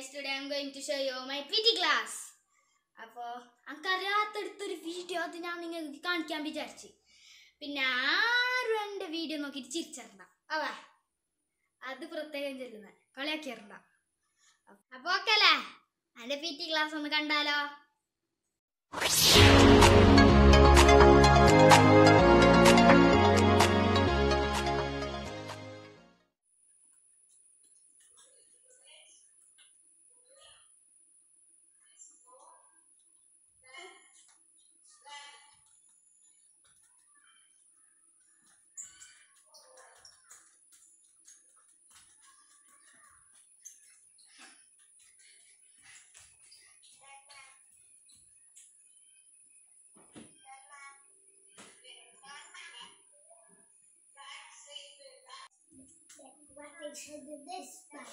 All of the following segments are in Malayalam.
guys, today I'm going to show you my PT class. അപ്പോൾ എനിക്കറിയാത്തടുത്തൊരു വീഡിയോ അത് ഞാൻ നിങ്ങൾക്ക് കാണിക്കാൻ വിചാരിച്ച് പിന്നെ ആരും എൻ്റെ വീഡിയോ നോക്കിയിട്ട് ചിരിച്ചിരണ്ട അവ അത് പ്രത്യേകം ചെല്ലുന്ന കളിയാക്കിയിരണ്ട അപ്പോൾ ഓക്കെ അല്ലേ എൻ്റെ പി ടി ക്ലാസ് ഒന്ന് കണ്ടാലോ What they should do this by.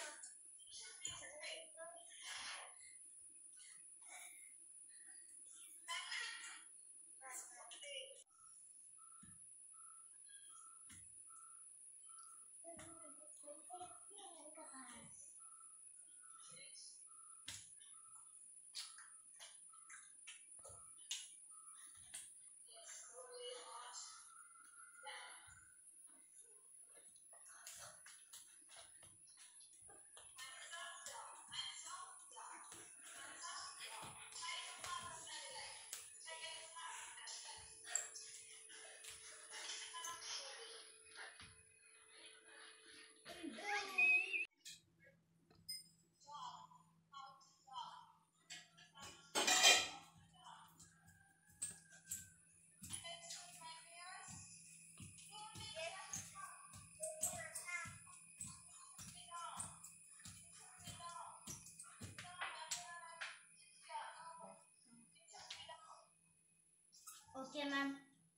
Okay ma'am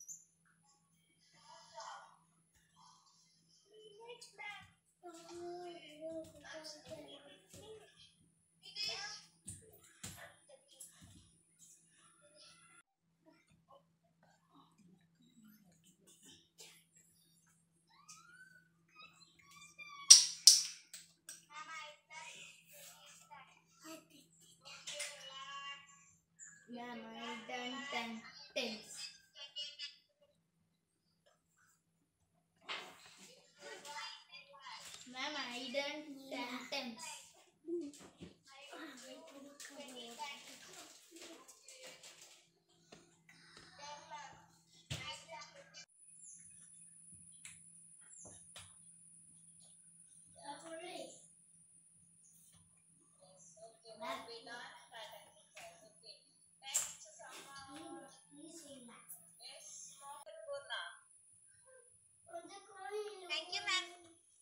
Ma'am, I done ten tens. Ma'am, I done ten tens. Thank you, ma'am.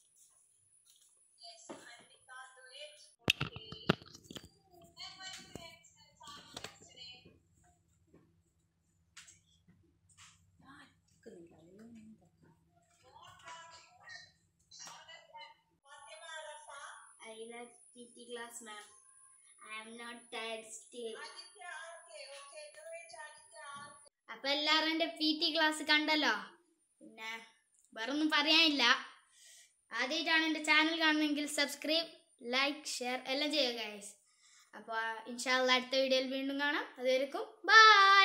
I love PT class, ma'am. I am not tired still. അപ്പൊ എല്ലാരും എന്റെ പി ടി ക്ലാസ് കണ്ടല്ലോ പിന്നെ വേറൊന്നും പറയാനില്ല ആദ്യമായിട്ടാണ് എൻ്റെ ചാനൽ കാണുന്നതെങ്കിൽ സബ്സ്ക്രൈബ് ലൈക്ക് ഷെയർ എല്ലാം ചെയ്യുക ഗൈസ് അപ്പോൾ ഇൻഷാല്ല അടുത്ത വീഡിയോയിൽ വീണ്ടും കാണാം അതുവരെക്കും ബൈ